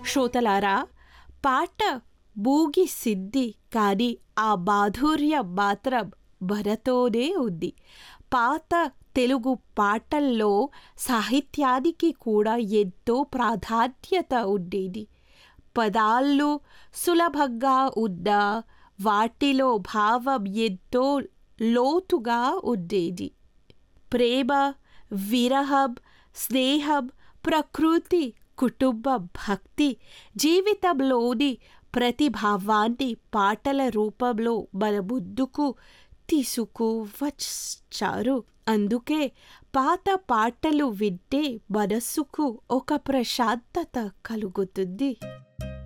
శ్రోతలారా పాట బూగి సిద్ధి కానీ ఆ మాధుర్యం మాత్రం మనతోనే ఉంది పాత తెలుగు పాటల్లో సాహిత్యానికి కూడా ఎంతో ప్రాధాన్యత ఉండేది పదాలు సులభంగా ఉన్న వాటిలో భావం ఎంతో లోతుగా ఉండేది ప్రేమ విరహం స్నేహం ప్రకృతి కుటుంబ భక్తి జీవితంలోని ప్రతి భావాన్ని పాటల రూపంలో మన ముందుకు తీసుకువచ్చారు అందుకే పాత పాటలు వింటే మనస్సుకు ఒక ప్రశాంతత కలుగుతుంది